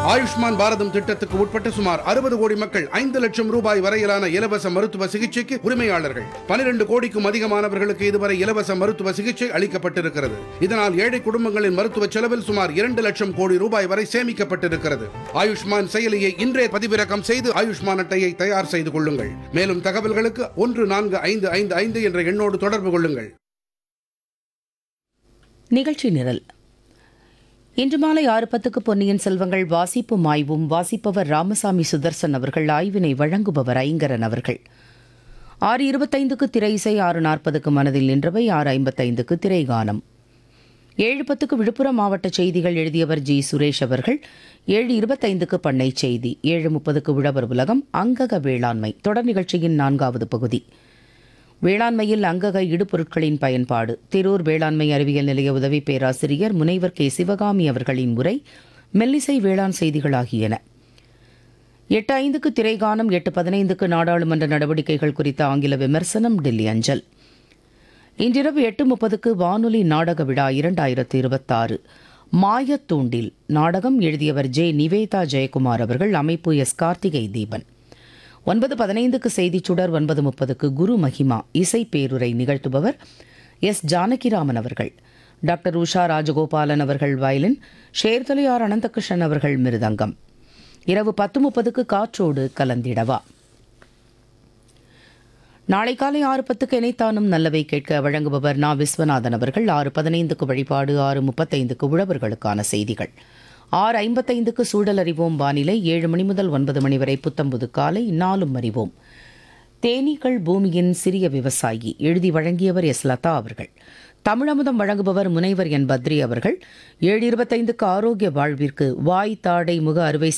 ஆயுஷ்மான் பாரதம் திட்டத்துக்கு உட்பட்ட சுமார் அறுபது கோடி மக்கள் ஐந்து லட்சம் ரூபாய் வரையிலான இலவச மருத்துவ சிகிச்சைக்கு உரிமையாளர்கள் பனிரெண்டு கோடிக்கும் அதிகமானவர்களுக்கு இதுவரை இலவச மருத்துவ சிகிச்சை அளிக்கப்பட்டிருக்கிறது இதனால் ஏழை குடும்பங்களின் மருத்துவ செலவில் சுமார் இரண்டு லட்சம் கோடி ரூபாய் வரை சேமிக்கப்பட்டிருக்கிறது ஆயுஷ்மான் செயலியை இன்றே பதிவிறக்கம் செய்து ஆயுஷ்மான் அட்டையை தயார் செய்து கொள்ளுங்கள் மேலும் தகவல்களுக்கு ஒன்று நான்கு ஐந்து ஐந்து ஐந்து என்ற எண்ணோடு தொடர்பு கொள்ளுங்கள் நிகழ்ச்சி நிரல் இன்று மாலை ஆறு பத்துக்கு பொன்னியின் செல்வங்கள் வாசிப்பும் ஆய்வும் வாசிப்பவர் ராமசாமி சுதர்சன் அவர்கள் ஆய்வினை வழங்குபவர் ஐங்கரன் அவர்கள் ஆறு இருபத்தைந்துக்கு திரை இசை ஆறு நாற்பதுக்கு மனதில் நின்றவை ஆறு ஐம்பத்தைந்துக்கு திரைகானம் ஏழு பத்துக்கு விழுப்புரம் மாவட்ட செய்திகள் எழுதியவர் ஜி சுரேஷ் அவர்கள் ஏழு இருபத்தைந்துக்கு பண்ணை செய்தி ஏழு முப்பதுக்கு உழவர் உலகம் அங்கக வேளாண்மை தொடர் நிகழ்ச்சியின் நான்காவது பகுதி வேளாண்மையில் அங்கக இடுபொருட்களின் பயன்பாடு திரூர் வேளாண்மை அறிவியல் நிலைய உதவி பேராசிரியர் முனைவர் கே சிவகாமி அவர்களின் உரை மெல்லிசை வேளாண் செய்திகள் ஆகியன எட்டு ஐந்துக்கு திரைகானம் எட்டு பதினைந்துக்கு நாடாளுமன்ற நடவடிக்கைகள் குறித்த ஆங்கில விமர்சனம் டெல்லி அஞ்சல் இன்றிரவு எட்டு முப்பதுக்கு வானொலி நாடக விழா இரண்டாயிரத்து இருபத்தாறு மாயத்தூண்டில் நாடகம் எழுதியவர் ஜே நிவேதா ஜெயக்குமார் அவர்கள் அமைப்பு எஸ் கார்த்திகை தீபன் ஒன்பது பதினைந்துக்கு செய்திச் சுடர் ஒன்பது முப்பதுக்கு குரு மகிமா இசை பேருரை நிகழ்த்துபவர் எஸ் ஜானகிராமன் அவர்கள் டாக்டர் உஷா ராஜகோபாலன் அவர்கள் வயலின் ஷேர்தலையார் அனந்தகிருஷ்ணன் அவர்கள் மிருதங்கம் இரவு பத்து முப்பதுக்கு காற்றோடு கலந்திடவா நாளை காலை ஆறு பத்துக்கு இணைத்தானும் நல்லவை கேட்க வழங்குபவர் நா விஸ்வநாதன் அவர்கள் ஆறு பதினைந்துக்கு வழிபாடு ஆறு முப்பத்தைந்துக்கு உழவர்களுக்கான செய்திகள் ஆறு ஐம்பத்தைந்துக்கு சூழல் அறிவோம் வானிலை ஏழு மணி முதல் ஒன்பது மணி வரை புத்தம்புது காலை நாளும் அறிவோம் தேனீக்கள் பூமியின் சிறிய விவசாயி எழுதி வழங்கியவர் எஸ் லதா அவர்கள் தமிழமுதம் வழங்குபவர் முனைவர் என் பத்ரி அவர்கள் ஏழு இருபத்தைந்துக்கு ஆரோக்கிய வாழ்விற்கு வாய் தாடை முக அறுவை